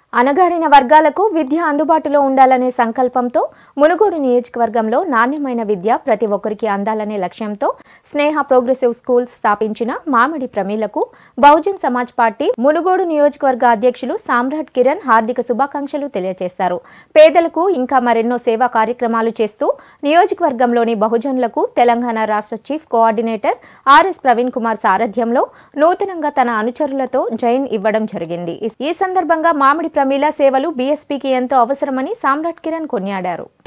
అణగారిన వర్గాలకు విద్య అందుబాటులో ఉండాలనే సంకల్పంతో మునుగోడు నియోజకవర్గంలో నాణ్యమైన విద్య ప్రతి ఒక్కరికి అందాలనే లక్ష్యంతో స్నేహ ప్రోగ్రెసివ్ స్కూల్స్ స్థాపించిన మామిడి ప్రమీలకు బహుజన్ సమాజ్ పార్టీ మునుగోడు నియోజకవర్గ అధ్యక్షులు సామ్రాట్ కిరణ్ హార్దిక శుభాకాంక్షలు తెలియజేశారు పేదలకు ఇంకా మరెన్నో సేవా కార్యక్రమాలు చేస్తూ నియోజకవర్గంలోని బహుజనులకు తెలంగాణ రాష్ట్ర chief coordinator RS Praveen Kumar సారథ్యంలో నూతనంగా తన అనుచరులతో జైన్ ఇవ్వడం జరిగింది ఈ సందర్భంగా మామిడి ప్రమీల సేవలు బీఎస్పీకి ఎంతో అవసరమని సామ్రాట్ కిరణ్ కొనియాడారు